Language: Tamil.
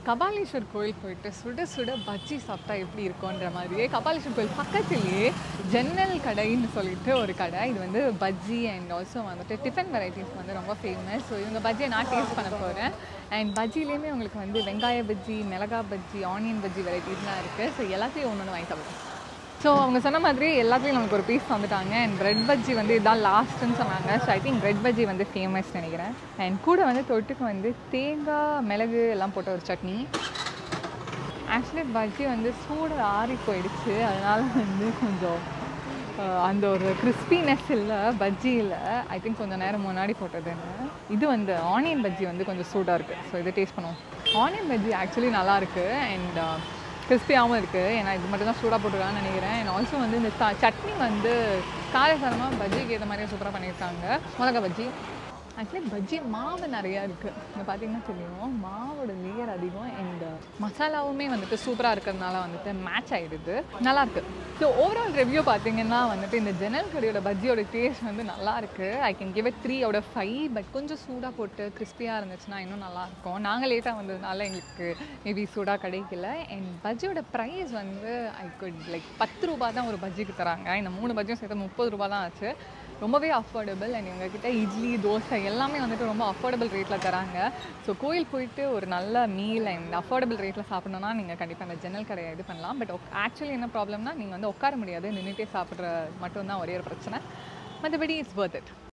கபாலீஸ்வர் கோயில் போயிட்டு சுட சுட பஜ்ஜி சாப்பிட்டா எப்படி இருக்கும்ன்ற மாதிரியே கபாலீஸ்வர் கோயில் பக்கத்துலேயே ஜன்னல் கடைன்னு சொல்லிட்டு ஒரு கடை இது வந்து பஜ்ஜி அண்ட் ஆல்சோ வந்துட்டு டிஃபன் வெரைட்டிஸ் வந்து ரொம்ப ஃபேமஸ் ஸோ இவங்க பஜ்ஜியை நான் டேஸ்ட் பண்ண போகிறேன் அண்ட் பஜ்ஜிலேயுமே உங்களுக்கு வந்து வெங்காய பஜ்ஜி மிளகா பஜ்ஜி ஆனியன் பஜ்ஜி வெரைட்டிஸ்லாம் இருக்குது ஸோ எல்லாத்தையும் ஒன்று ஒன்று வாங்கி சாப்பிடுவோம் ஸோ அவங்க சொன்ன மாதிரி எல்லாத்துலேயும் நமக்கு ஒரு பீஸ் வந்துட்டாங்க அண்ட் பிரெட் பஜ்ஜி வந்து இதான் லாஸ்ட்டுன்னு சொன்னாங்க so I think bread bajji வந்து ஃபேமஸ் நினைக்கிறேன் அண்ட் கூட வந்து தொட்டுக்கு வந்து தேங்காய் மிளகு எல்லாம் போட்ட ஒரு சட்னி ஆக்சுவலி பஜ்ஜி வந்து சூடு ஆறி போயிடுச்சு அதனால வந்து கொஞ்சம் அஹ், அந்த ஒரு கிறிஸ்பினஸ் இல்லை பஜ்ஜியில் ஐ திங்க் கொஞ்சம் நேரம் முன்னாடி போட்டதுன்னு இது வந்து ஆனியன் பஜ்ஜி வந்து கொஞ்சம் சூடாக இருக்குது ஸோ இதை டேஸ்ட் பண்ணுவோம் ஆனியன் பஜ்ஜி ஆக்சுவலி நல்லா இருக்குது அண்ட் கிறிஸ்பியாகவும் இருக்குது ஏன்னா இது மட்டும் தான் சூடாக போட்டுருக்கான்னு நினைக்கிறேன் அண்ட் ஆல்சோ வந்து இந்த ச- சட்னி வந்து காரசாரமாக பஜ்ஜிக்கு ஏற்ற மாதிரியே சூப்பராக பண்ணியிருக்காங்க மிளகா பஜ்ஜி ஆக்சுவலி பஜ்ஜி மாவு நிறையா இருக்குது இங்கே பார்த்தீங்கன்னா தெரியும் மாவோட லேயர் அதிகம் அண்ட் மசாலாவுமே வந்துட்டு சூப்பராக இருக்கிறதுனால வந்துட்டு மேட்ச் ஆகிடுது நல்லாயிருக்கு ஸோ ஓவரால் ரிவ்யூ பார்த்தீங்கன்னா வந்துட்டு இந்த ஜன்னல் கடையோட பஜ்ஜியோட டேஸ்ட் வந்து நல்லா இருக்கு I can give it three out five but கொஞ்சம் சூடாக போட்டு கிறிஸ்பியாக இருந்துச்சுன்னா இன்னும் நல்லாயிருக்கும் நாங்கள் லேட்டாக வந்ததுனால எங்களுக்கு மேபி சூடாக கிடைக்கல அண்ட் பஜ்ஜியோட ப்ரைஸ் வந்து ஐ குட் லைக் பத்து ரூபா தான் ஒரு பஜ்ஜிக்கு தராங்க இந்த மூணு பஜ்ஜியும் சேர்த்து முப்பது ரூபா தான் ஆச்சு ரொம்பவே அஃபோர்டபுள் அண்ட் இவங்கக்கிட்ட இட்லி தோசை எல்லாமே வந்துட்டு ரொம்ப அஃபோர்டபுள் ரேட்டில் தராங்க ஸோ கோயில் போயிட்டு ஒரு நல்ல மீல் அண்ட் அஃபோர்டபுள் ரேட்டில் சாப்பிடணும்னா நீங்கள் கண்டிப்பாக அந்த ஜன்னல் கடையை இது பண்ணலாம் பட் ஆக்சுவலி என்ன ப்ராப்ளம்னா நீங்கள் வந்து உட்கார முடியாது நின்றுட்டே சாப்பிட்ற மட்டும்தான் ஒரே ஒரு பிரச்சனை மற்றபடி இட்ஸ் worth it